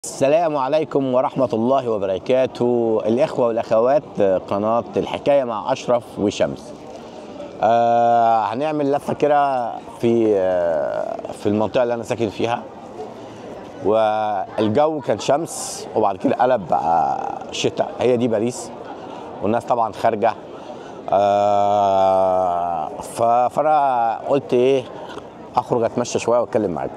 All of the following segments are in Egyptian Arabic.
السلام عليكم ورحمة الله وبركاته الإخوة والأخوات قناة الحكاية مع أشرف وشمس آه هنعمل لفة كده في آه في المنطقة اللي أنا ساكن فيها والجو كان شمس وبعد كده قلب بقى شتاء هي دي باريس والناس طبعا خارجة آه ف- فأنا قلت إيه أخرج أتمشى شوية وأتكلم معاكم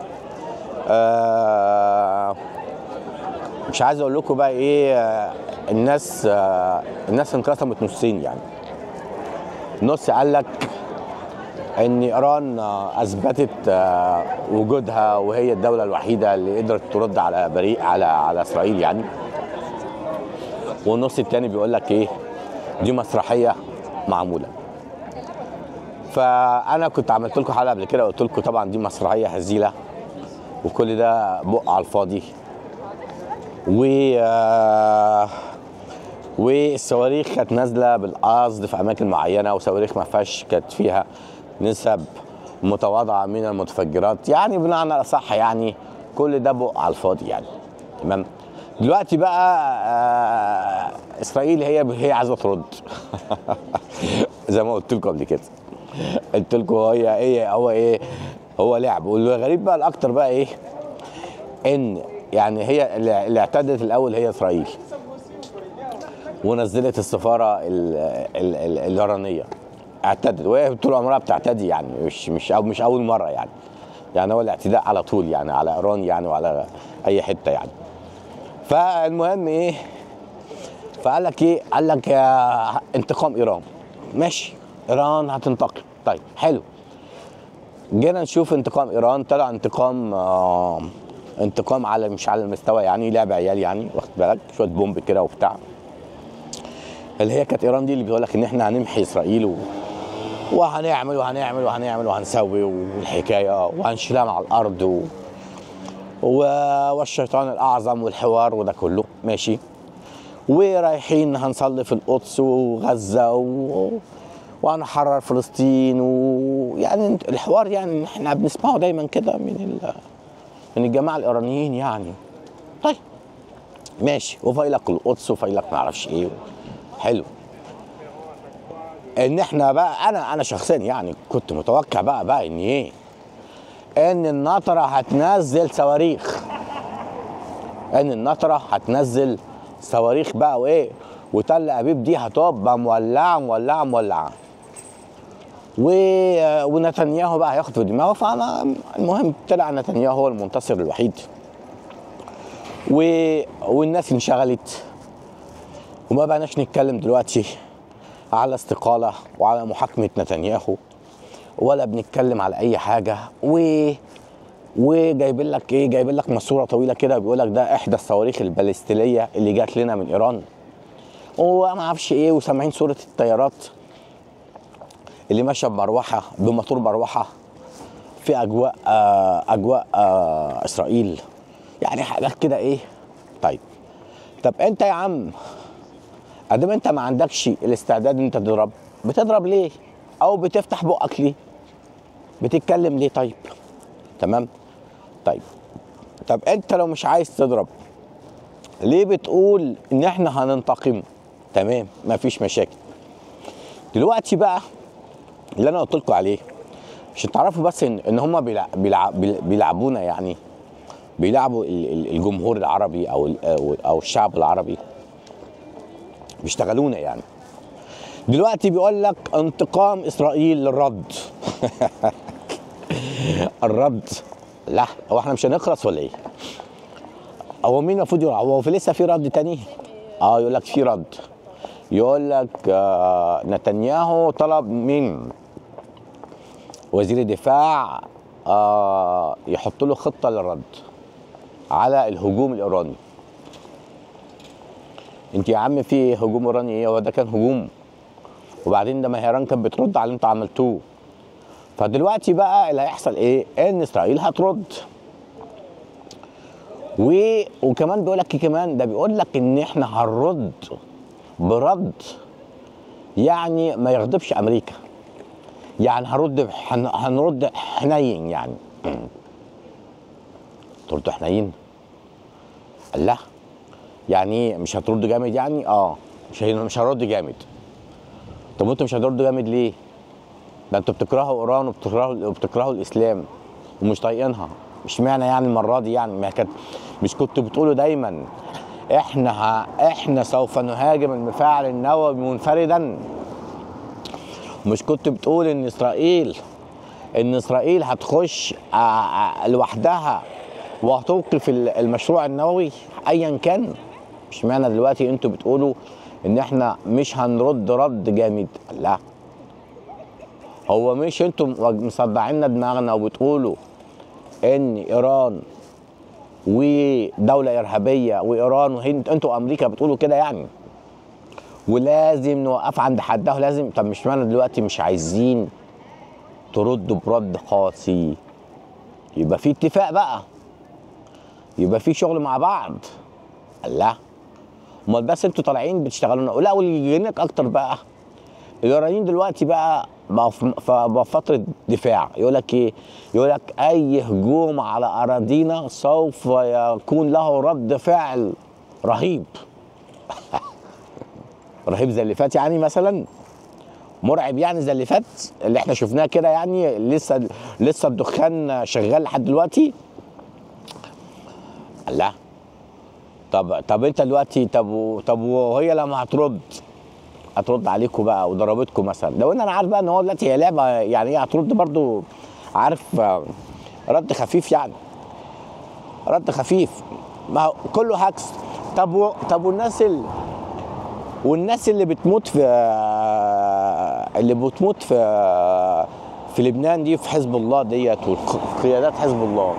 آه مش عايز اقول لكم بقى ايه آه، الناس آه، الناس انقسمت نصين يعني نص قال لك ان ايران آه، اثبتت آه، وجودها وهي الدوله الوحيده اللي قدرت ترد على بريء على على اسرائيل يعني والنص التاني بيقول لك ايه دي مسرحيه معموله فانا كنت عملت لكم حلقه قبل كده قلت لكم طبعا دي مسرحيه هزيله وكل ده بق على الفاضي و آه، والصواريخ كانت نازله بالقصد في اماكن معينه وصواريخ ما فيهاش كانت فيها نسب متواضعه من المتفجرات يعني بمعنى اصح يعني كل ده بق على الفاضي يعني تمام دلوقتي بقى آه، اسرائيل هي هي عايزه ترد زي ما قلت لكم قبل كده قلت لكم هي ايه هو ايه هو لعب والغريب بقى الاكتر بقى ايه ان يعني هي اللي اللي اعتدت الاول هي اسرائيل ونزلت السفاره ال ال ال الايرانيه اعتدت وهي طول عمرها بتعتدي يعني مش مش أو مش اول مره يعني يعني هو الاعتداء على طول يعني على ايران يعني وعلى اي حته يعني فالمهم ايه فقال لك ايه قال لك يا انتقام ايران ماشي ايران هتنتقم طيب حلو جينا نشوف انتقام ايران طلع انتقام آه انتقام على مش على المستوى يعني لعب عيال يعني واخد بالك شويه بومب كده وبتاع اللي هي كانت ايران دي اللي بيقول لك ان احنا هنمحي اسرائيل و... وهنعمل وهنعمل وهنعمل وهنسوي والحكايه وهنشيلها مع الارض و... و... والشيطان الاعظم والحوار وده كله ماشي ورايحين هنصلي في القدس وغزه و... وهنحرر فلسطين ويعني الحوار يعني احنا بنسمعه دايما كده من ال... من الجماعه الايرانيين يعني طيب ماشي وفايلك القدس وفايلك ما اعرفش ايه حلو ان احنا بقى انا انا شخصيا يعني كنت متوقع بقى بقى ان ايه ان النطره هتنزل صواريخ ان النطره هتنزل صواريخ بقى وايه وتل ابيب دي هتبقى مولعه مولعه مولعه و... ونتنياهو بقى هياخد في دماغه فانا المهم طلع نتنياهو هو المنتصر الوحيد و... والناس انشغلت وما بقناش نتكلم دلوقتي على استقاله وعلى محاكمه نتنياهو ولا بنتكلم على اي حاجه و وجايبين لك ايه جايبين لك ماسوره طويله كده بيقول لك ده احدى الصواريخ البالستيليه اللي جات لنا من ايران وما اعرفش ايه وسامعين صوره الطيارات اللي ماشيه بمروحه بموتور مروحه في اجواء آه اجواء آه اسرائيل يعني حاجات كده ايه طيب طب انت يا عم ادام انت ما عندكش الاستعداد ان انت تضرب بتضرب ليه او بتفتح بقك ليه بتتكلم ليه طيب تمام طيب طب انت لو مش عايز تضرب ليه بتقول ان احنا هننتقم تمام مفيش مشاكل دلوقتي بقى اللي انا قلت لكم عليه عشان تعرفوا بس ان ان هم بيلع... بيلع... بيلعبونا يعني بيلعبوا ال- ال- الجمهور العربي او ال- او أو الشعب العربي بيشتغلونا يعني دلوقتي بيقول لك انتقام اسرائيل للرد الرد لا هو احنا مش هنخلص ولا ايه هو مين المفروض يقول هو في لسه في رد تاني اه يقول لك في رد يقول لك آه نتنياهو طلب من وزير الدفاع آه يحط له خطه للرد على الهجوم الايراني انت يا عم في هجوم ايراني ايه هو ده كان هجوم وبعدين ده ما هي ايران كانت بترد على اللي انتوا عملتوه فدلوقتي بقى اللي هيحصل ايه ان اسرائيل هترد و... وكمان بيقول لك إيه كمان ده بيقول لك ان احنا هنرد برد يعني ما يغضبش امريكا يعني هنرد هن- هنرد حنين يعني ترد حنين لا يعني ايه مش هترد جامد يعني اه مش هي- مش هرد جامد طب انتوا مش هتردوا جامد ليه ده انتوا بتكرهوا ايران وبتكرهوا وبتكرهوا الاسلام ومش طايقينها مش معنى يعني المره دي يعني ما كانت مش كنتوا بتقولوا دايما احنا ه... احنا سوف نهاجم المفاعل النووي منفردا مش كنت بتقول ان اسرائيل ان اسرائيل هتخش ع- ع- لوحدها وهتوقف ال- المشروع النووي ايا كان مش معنى دلوقتي انتوا بتقولوا ان احنا مش هنرد رد جامد لا هو مش انتوا مصدعين دماغنا وبتقولوا ان ايران ودولة إرهابية وإيران وهند أنتوا أمريكا بتقولوا كده يعني ولازم نوقف عند حدها لازم طب مش معنى دلوقتي مش عايزين تردوا برد قاسي يبقى في اتفاق بقى يبقى في شغل مع بعض لا امال بس انتوا طالعين بتشتغلوا لا واللي يجنك اكتر بقى الايرانيين دلوقتي بقى بقى في ف- بقى في فتره دفاع يقول لك ايه؟ يقول لك اي هجوم على اراضينا سوف يكون له رد فعل رهيب رهيب زي اللي فات يعني مثلا مرعب يعني زي اللي فات اللي احنا شفناه كده يعني لسه لسه الدخان شغال لحد دلوقتي لا طب طب انت دلوقتي طب و- طب وهي لما هترد هترد عليكم بقى وضربتكم مثلا لو ان انا عارف بقى ان هو دلوقتي هي لعبه يعني ايه هترد برضو عارف آه، رد خفيف يعني رد خفيف ما هو كله هكس طب و... طب والناس اللي والناس اللي بتموت في اللي بتموت في في لبنان دي في حزب الله ديت وقيادات حزب الله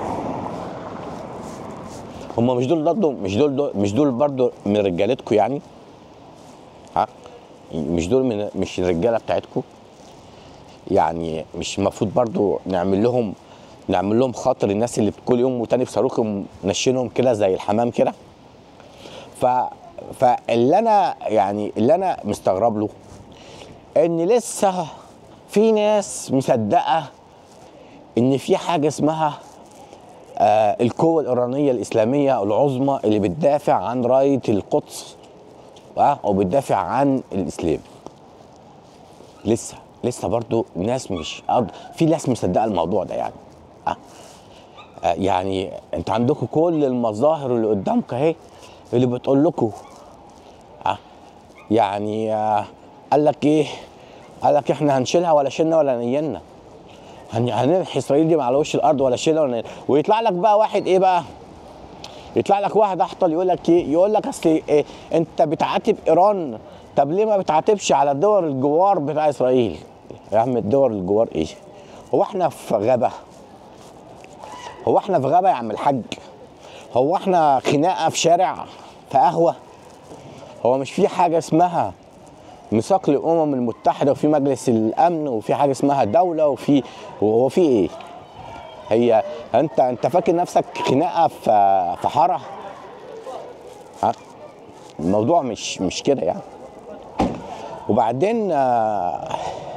هم مش دول برضه مش دول, دول مش دول برضه من رجالتكم يعني ها مش دول من مش الرجاله بتاعتكم يعني مش المفروض برضه نعمل لهم نعمل لهم خاطر الناس اللي كل يوم وتاني بصاروخ نشينهم كده زي الحمام كده ف فاللي انا يعني اللي انا مستغرب له ان لسه في ناس مصدقه ان في حاجه اسمها آه القوه الايرانيه الاسلاميه العظمى اللي بتدافع عن رايه القدس آه وبتدافع عن الاسلام لسه لسه برضو ناس مش قد... في ناس مصدقه الموضوع ده يعني آه. آه يعني انت عندكم كل المظاهر اللي قدامك اهي اللي بتقول لكم آه. يعني آه قال لك ايه قال لك احنا هنشيلها ولا شلنا ولا نيلنا هن- هننحي اسرائيل دي على وش الارض ولا شيلها ولا نيلنا. ويطلع لك بقى واحد ايه بقى يطلع لك واحد احطل يقول لك ايه يقول لك اصل إيه انت بتعاتب ايران طب ليه ما بتعاتبش على الدول الجوار بتاع اسرائيل يا عم الدول الجوار ايه هو احنا في غابه هو احنا في غابه يا عم الحاج هو احنا خناقه في شارع في قهوه هو مش في حاجه اسمها ميثاق الامم المتحده وفي مجلس الامن وفي حاجه اسمها دوله وفي وهو في ايه هي انت انت فاكر نفسك خناقه في في حاره ها الموضوع مش مش كده يعني وبعدين آه،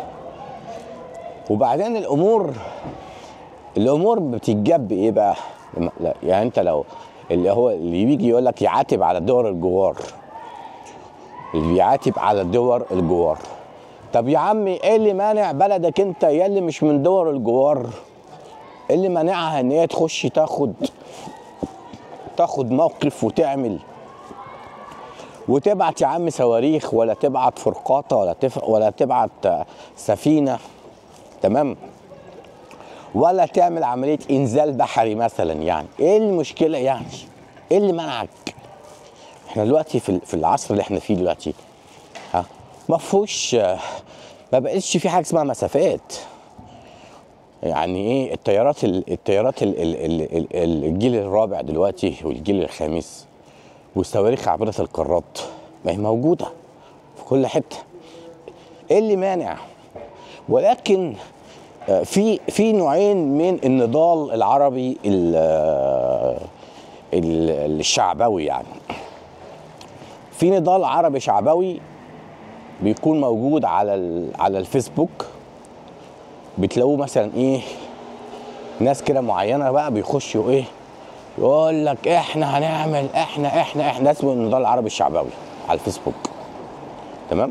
وبعدين الامور الامور بتتجاب بايه بقى لما- لا، يعني انت لو اللي هو اللي بيجي يقول لك يعاتب على دول الجوار اللي بيعاتب على دول الجوار طب يا عمي ايه اللي مانع بلدك انت يا اللي مش من دول الجوار إيه اللي مانعها ان هي تخش تاخد تاخد موقف وتعمل وتبعت يا عم صواريخ ولا تبعت فرقاطه ولا تف... ولا تبعت آه، سفينه تمام ولا تعمل عمليه انزال بحري مثلا يعني ايه المشكله يعني ايه اللي منعك احنا دلوقتي في ال- في العصر اللي احنا فيه دلوقتي ها ما فيهوش آه، ما بقتش في حاجه اسمها مسافات يعني ايه الطيارات ال- الطيارات ال- ال- ال- ال- الجيل الرابع دلوقتي والجيل الخامس والصواريخ عابرة القارات ما هي موجودة في كل حتة ايه اللي مانع ولكن آه، في في نوعين من النضال العربي ال- آه، ال- الشعبوي يعني في نضال عربي شعبوي بيكون موجود على ال- على الفيسبوك بتلاقوه مثلا ايه ناس كده معينه بقى بيخشوا ايه يقول لك احنا هنعمل احنا احنا احنا اسمه النضال العربي الشعبوي على الفيسبوك تمام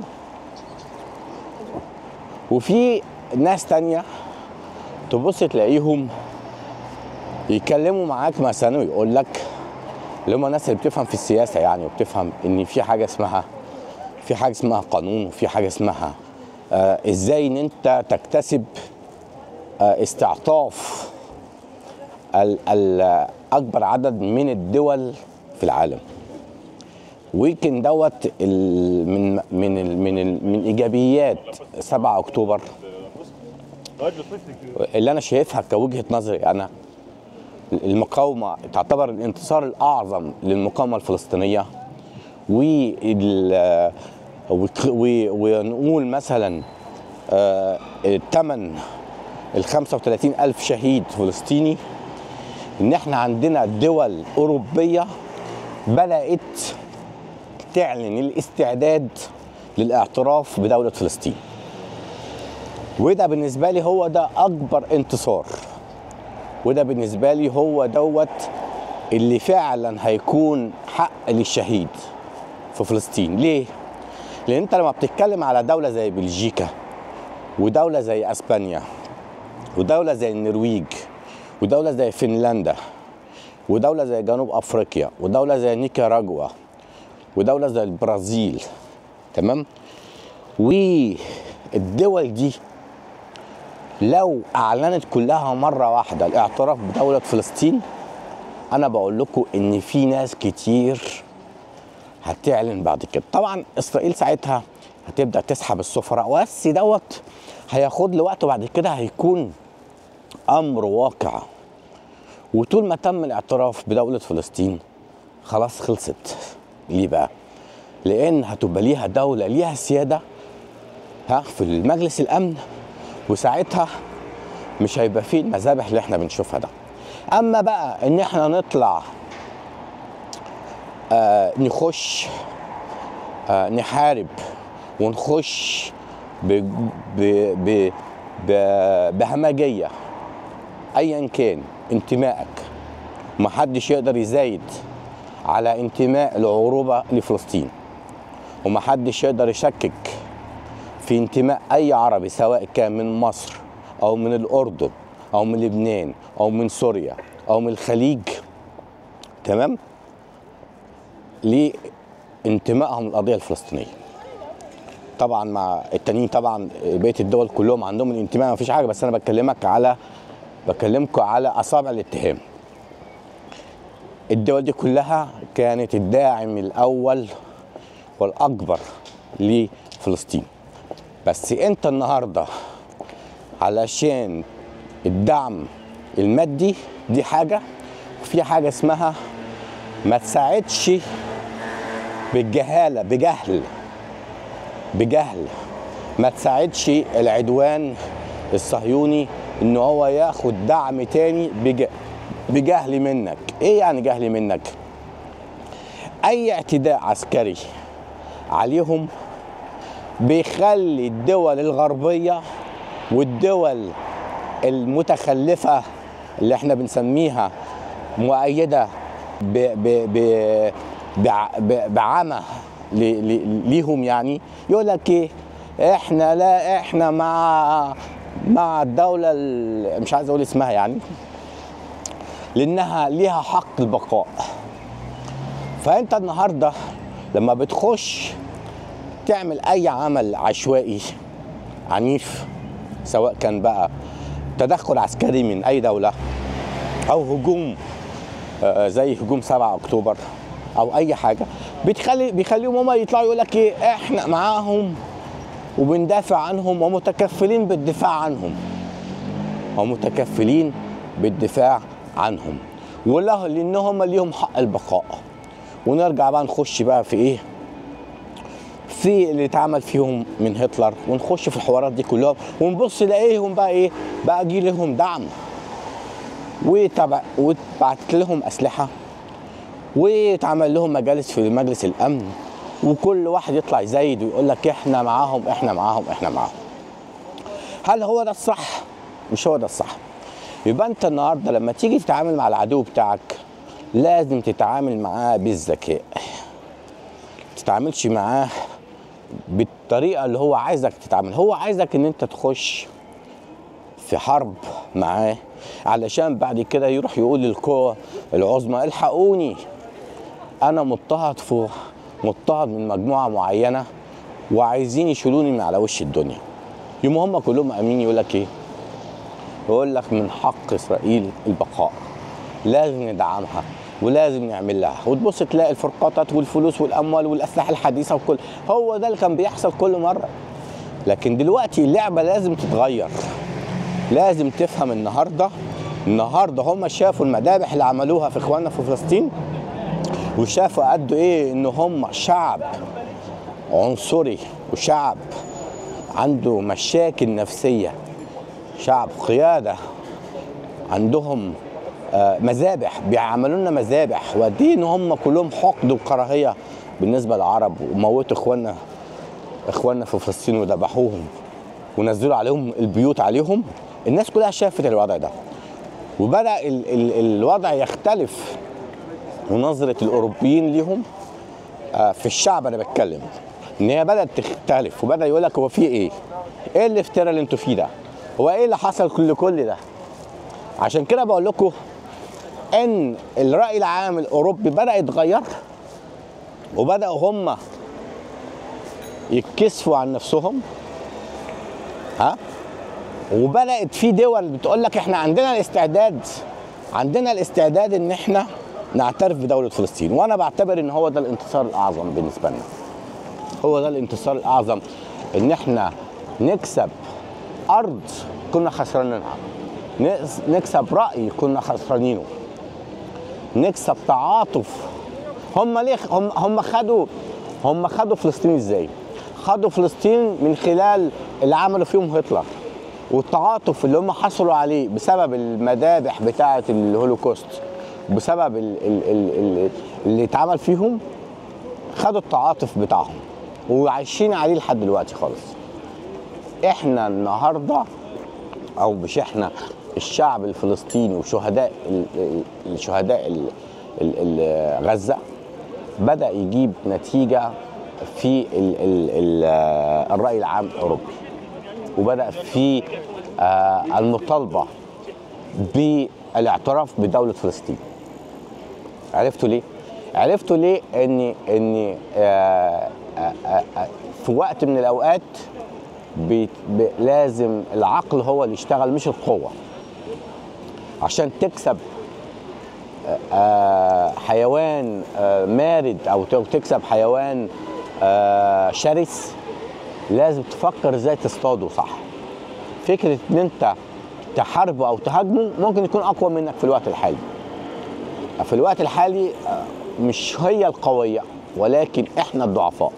وفي ناس تانية تبص تلاقيهم يتكلموا معاك مثلا ويقول لك اللي هم الناس اللي بتفهم في السياسة يعني وبتفهم ان في حاجة اسمها في حاجة اسمها قانون وفي حاجة اسمها آه ازاي ان انت تكتسب آه استعطاف ال- ال- اكبر عدد من الدول في العالم ويمكن دوت ال- من من ال من ال من ايجابيات 7 اكتوبر اللي انا شايفها كوجهه نظري انا المقاومه تعتبر الانتصار الاعظم للمقاومه الفلسطينيه وال وك- و- ونقول مثلا آه، الثمن ال 35 ألف شهيد فلسطيني إن إحنا عندنا دول أوروبية بدأت تعلن الاستعداد للاعتراف بدولة فلسطين وده بالنسبة لي هو ده أكبر انتصار وده بالنسبة لي هو دوت اللي فعلا هيكون حق للشهيد في فلسطين ليه؟ لأن أنت لما بتتكلم على دولة زي بلجيكا ودولة زي أسبانيا ودولة زي النرويج ودولة زي فنلندا ودولة زي جنوب أفريقيا ودولة زي نيكاراجوا ودولة زي البرازيل تمام والدول دي لو أعلنت كلها مرة واحدة الاعتراف بدولة فلسطين أنا بقول لكم إن في ناس كتير هتعلن بعد كده طبعا إسرائيل ساعتها هتبدأ تسحب السفراء بس دوت هياخد له وقت وبعد كده هيكون أمر واقع وطول ما تم الاعتراف بدولة فلسطين خلاص خلصت ليه بقى؟ لأن هتبقى ليها دولة ليها سيادة ها في المجلس الأمن وساعتها مش هيبقى فيه المذابح اللي احنا بنشوفها ده أما بقى إن احنا نطلع آه نخش آه نحارب ونخش ب ب ب ب بهمجية أيا كان انتمائك محدش يقدر يزايد على انتماء العروبة لفلسطين ومحدش يقدر يشكك في انتماء أي عربي سواء كان من مصر أو من الأردن أو من لبنان أو من سوريا أو من الخليج تمام لانتمائهم للقضية الفلسطينية طبعا مع التانيين طبعا بقيه الدول كلهم عندهم الانتماء مفيش حاجه بس انا بكلمك على بكلمكم على اصابع الاتهام الدول دي كلها كانت الداعم الاول والاكبر لفلسطين بس انت النهارده علشان الدعم المادي دي حاجه وفي حاجه اسمها ما تساعدش بالجهاله بجهل بجهل ما تساعدش العدوان الصهيوني ان هو ياخد دعم تاني بج... بجهل منك ايه يعني جهل منك اي اعتداء عسكري عليهم بيخلي الدول الغربية والدول المتخلفة اللي احنا بنسميها مؤيدة ب... ب... ب... بع... ب... بعمى ل... ل... ليهم يعني يقول لك ايه احنا لا احنا مع مع الدولة ال... مش عايز اقول اسمها يعني لانها ليها حق البقاء فانت النهارده لما بتخش تعمل اي عمل عشوائي عنيف سواء كان بقى تدخل عسكري من اي دوله او هجوم آه، زي هجوم 7 اكتوبر او اي حاجه بتخلي بيخليهم هم يطلعوا يقول لك ايه احنا معاهم وبندافع عنهم ومتكفلين بالدفاع عنهم ومتكفلين بالدفاع عنهم وله لان هم ليهم حق البقاء ونرجع بقى نخش بقى في ايه في اللي اتعمل فيهم من هتلر ونخش في الحوارات دي كلها ونبص نلاقيهم بقى ايه بقى جي لهم دعم وتبع واتبعت لهم اسلحه واتعمل لهم مجالس في مجلس الامن وكل واحد يطلع يزايد ويقول لك احنا معاهم احنا معاهم احنا معاهم هل هو ده الصح مش هو ده الصح يبقى انت النهارده لما تيجي تتعامل مع العدو بتاعك لازم تتعامل معاه بالذكاء تتعاملش معاه بالطريقه اللي هو عايزك تتعامل هو عايزك ان انت تخش في حرب معاه علشان بعد كده يروح يقول للقوى العظمى الحقوني انا مضطهد في مضطهد من مجموعه معينه وعايزين يشيلوني من على وش الدنيا يوم هم كلهم امين يقول لك ايه يقول لك من حق اسرائيل البقاء لازم ندعمها ولازم نعمل لها وتبص تلاقي الفرقاطات والفلوس والاموال والاسلحه الحديثه وكل هو ده اللي كان بيحصل كل مره لكن دلوقتي اللعبه لازم تتغير لازم تفهم النهارده النهارده هم شافوا المذابح اللي عملوها في اخواننا في فلسطين وشافوا قد ايه ان هم شعب عنصري وشعب عنده مشاكل نفسيه شعب قياده عندهم آه، مذابح بيعملوا لنا مذابح وقد ايه ان هم كلهم حقد وكراهيه بالنسبه للعرب وموتوا اخواننا اخواننا في فلسطين وذبحوهم ونزلوا عليهم البيوت عليهم الناس كلها شافت الوضع ده وبدا ال ال الوضع يختلف ونظره الاوروبيين ليهم آه، في الشعب انا بتكلم ان هي بدات تختلف وبدا يقول لك هو في ايه؟ ايه الافتراء اللي انتوا فيه ده؟ هو ايه اللي حصل كل كل ده؟ عشان كده بقول لكم ان الراي العام الاوروبي بدا يتغير وبداوا هم يتكسفوا عن نفسهم ها وبدات في دول بتقول لك احنا عندنا الاستعداد عندنا الاستعداد ان احنا نعترف بدوله فلسطين وانا بعتبر ان هو ده الانتصار الاعظم بالنسبه لنا هو ده الانتصار الاعظم ان احنا نكسب ارض كنا خسرانينها نكس- نكسب راي كنا خسرانينه نكسب تعاطف هم ليه هم هم خدوا هم خدوا فلسطين ازاي؟ خدوا فلسطين من خلال اللي عملوا فيهم هتلر والتعاطف اللي هم حصلوا عليه بسبب المذابح بتاعه الهولوكوست بسبب ال ال ال ال اللي اتعمل فيهم خدوا التعاطف بتاعهم وعايشين عليه لحد دلوقتي خالص احنا النهارده او مش احنا الشعب الفلسطيني وشهداء ال- ال- الشهداء ال- ال- ال- غزه بدا يجيب نتيجه في ال ال ال الراي العام الاوروبي وبدا في آه، المطالبه بالاعتراف بدوله فلسطين عرفتوا ليه؟ عرفتوا ليه ان ان آه، آه، آه، آه، في وقت من الاوقات بي ب- لازم العقل هو اللي يشتغل مش القوه عشان تكسب آه، آه، حيوان آه، مارد او ت- تكسب حيوان آه، شرس لازم تفكر ازاي تصطاده صح فكره ان انت تحاربه او تهاجمه ممكن يكون اقوى منك في الوقت الحالي في الوقت الحالي آه، مش هي القويه ولكن احنا الضعفاء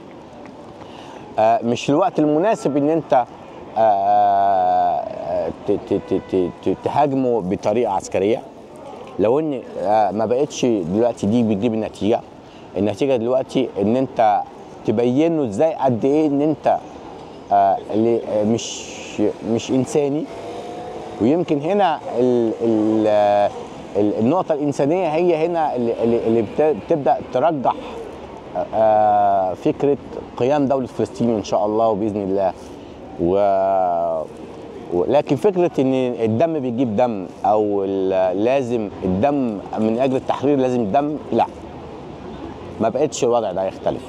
آه، مش الوقت المناسب ان انت آه، آه، ت- ت- ت- ت- ت- تهاجمه بطريقه عسكريه لو ان آه، ما بقتش دلوقتي دي بتجيب النتيجه النتيجه دلوقتي ان انت تبين له ازاي قد ايه ان انت آه، اللي- آه، مش مش انساني ويمكن هنا ال ال ال النقطة الإنسانية هي هنا اللي, اللي اللي بت- بتبدأ ترجح آه، فكرة قيام دولة فلسطين إن شاء الله وبإذن الله و ولكن فكرة إن الدم بيجيب دم أو ال- لازم الدم من أجل التحرير لازم دم لا ما بقتش الوضع ده يختلف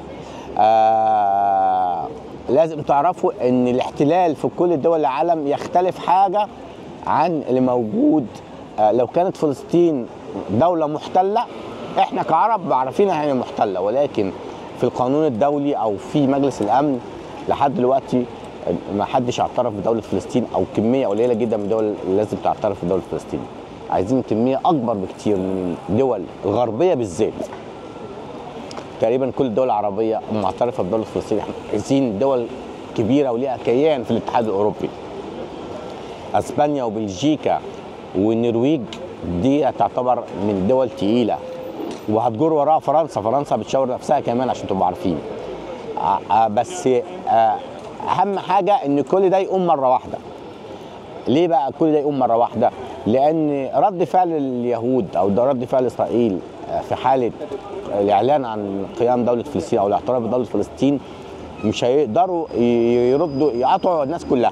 آه لازم تعرفوا ان الاحتلال في كل دول العالم يختلف حاجه عن اللي موجود آه لو كانت فلسطين دوله محتله احنا كعرب عارفينها هي محتله ولكن في القانون الدولي او في مجلس الامن لحد دلوقتي ما حدش اعترف بدوله فلسطين او كميه قليله جدا من الدول اللي لازم تعترف بدوله فلسطين عايزين كميه اكبر بكتير من الدول الغربيه بالذات تقريبا كل الدول العربيه معترفه بدوله فلسطين احنا عايزين دول كبيره وليها كيان في الاتحاد الاوروبي اسبانيا وبلجيكا والنرويج دي تعتبر من دول تقيله وهتجر وراها فرنسا فرنسا بتشاور نفسها كمان عشان تبقوا عارفين آه، آه، بس آه، اهم حاجه ان كل ده يقوم مره واحده ليه بقى كل ده يقوم مره واحده لان رد فعل اليهود او ده رد فعل اسرائيل آه، في حاله الاعلان عن قيام دوله فلسطين او الاعتراف بدوله فلسطين مش هيقدروا ي- يردوا يقطعوا الناس كلها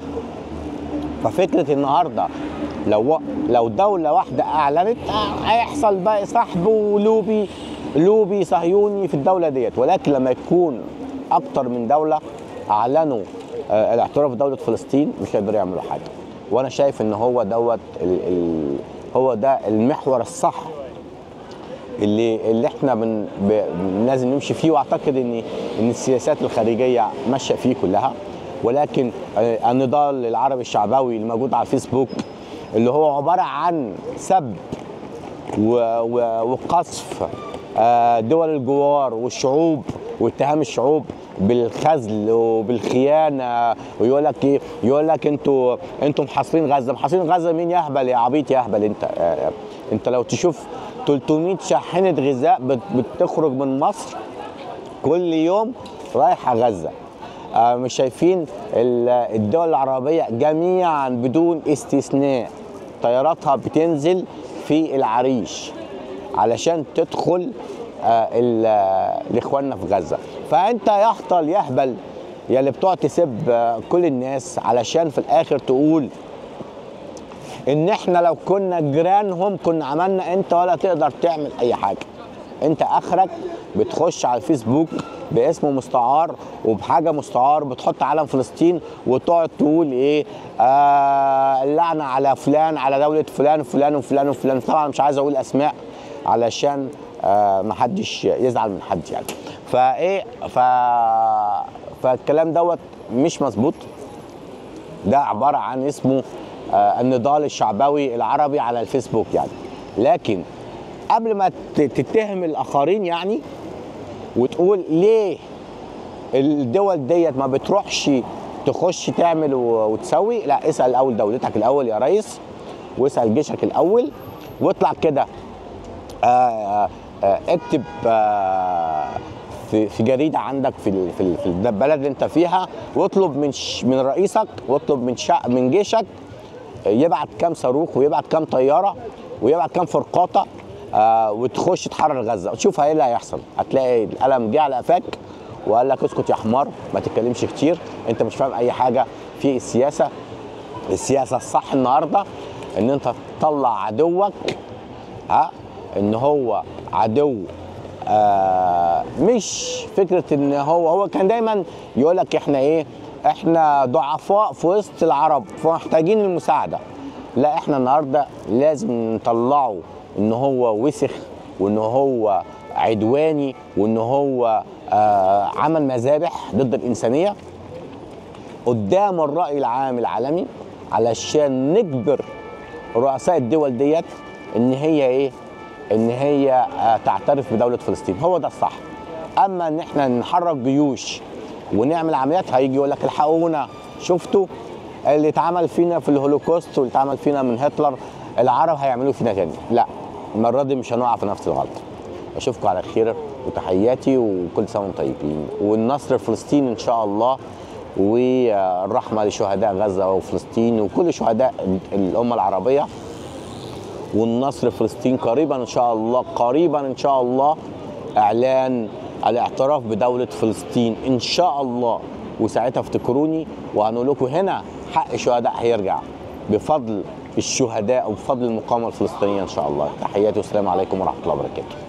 ففكره النهارده لو لو دوله واحده اعلنت آه، هيحصل بقى سحب ولوبي لوبي صهيوني في الدوله ديت ولكن لما يكون اكتر من دوله اعلنوا آه، الاعتراف بدوله فلسطين مش هيقدروا يعملوا حاجه وانا شايف ان هو دوت ال ال هو ده المحور الصح اللي اللي احنا بن ب- لازم نمشي فيه واعتقد ان ان السياسات الخارجيه ماشيه فيه كلها ولكن آه، النضال العربي الشعبوي اللي موجود على الفيسبوك اللي هو عباره عن سب و- و- وقصف آه، دول الجوار والشعوب واتهام الشعوب بالخذل وبالخيانه ويقول لك ايه يقول لك انتوا انتوا محاصرين غزه محاصرين غزه مين يهبل يا عبيط يهبل انت آه، انت لو تشوف 300 شاحنه غذاء بت- بتخرج من مصر كل يوم رايحه غزه آه، مش شايفين ال- الدول العربيه جميعا بدون استثناء طياراتها بتنزل في العريش علشان تدخل آه، ال- آه، لاخواننا في غزه فانت يهطل يهبل يا اللي بتقعد تسب آه، كل الناس علشان في الاخر تقول ان احنا لو كنا جيرانهم كنا عملنا انت ولا تقدر تعمل اي حاجه انت اخرك بتخش على الفيسبوك باسم مستعار وبحاجه مستعار بتحط علم فلسطين وتقعد تقول ايه آه اللعنه على فلان على دوله فلان وفلان وفلان وفلان طبعا مش عايز اقول اسماء علشان آه محدش يزعل من حد يعني فايه ف فالكلام دوت مش مظبوط ده عباره عن اسمه آه، النضال الشعبوي العربي على الفيسبوك يعني لكن قبل ما ت- تتهم الاخرين يعني وتقول ليه الدول ديت ما بتروحش تخش تعمل و- وتسوي لا اسال الاول دولتك الاول يا ريس واسال جيشك الاول واطلع كده آه، آه، اكتب آه، في في جريده عندك في ال- في ال- في البلد اللي انت فيها واطلب من ش- من رئيسك واطلب من شع من جيشك يبعت كام صاروخ ويبعت كام طياره ويبعت كام فرقاطه آه وتخش تحرر غزه وتشوف ايه اللي هيحصل هتلاقي القلم جه على قفاك وقال لك اسكت يا حمار ما تتكلمش كتير انت مش فاهم اي حاجه في السياسه السياسه الصح النهارده ان انت تطلع عدوك ها ان هو عدو آه مش فكره ان هو هو كان دايما يقول لك احنا ايه احنا ضعفاء في وسط العرب فمحتاجين المساعده لا احنا النهارده لازم نطلعه ان هو وسخ وان هو عدواني وان هو آه عمل مذابح ضد الانسانيه قدام الراي العام العالمي علشان نجبر رؤساء الدول ديت ان هي ايه ان هي آه، تعترف بدوله فلسطين هو ده الصح اما ان احنا نحرك جيوش ونعمل عمليات هيجي يقول لك الحقونا شفتوا اللي اتعمل فينا في الهولوكوست واللي اتعمل فينا من هتلر العرب هيعملوه فينا تاني لا المره دي مش هنقع في نفس الغلطه اشوفكم على خير وتحياتي وكل سنه وانتم طيبين والنصر الفلسطيني ان شاء الله والرحمه لشهداء غزه وفلسطين وكل شهداء الامه العربيه والنصر في فلسطين قريبا ان شاء الله قريبا ان شاء الله اعلان الاعتراف بدوله فلسطين ان شاء الله وساعتها افتكروني وهنقول لكم هنا حق الشهداء هيرجع بفضل الشهداء وبفضل المقاومه الفلسطينيه ان شاء الله تحياتي والسلام عليكم ورحمه الله وبركاته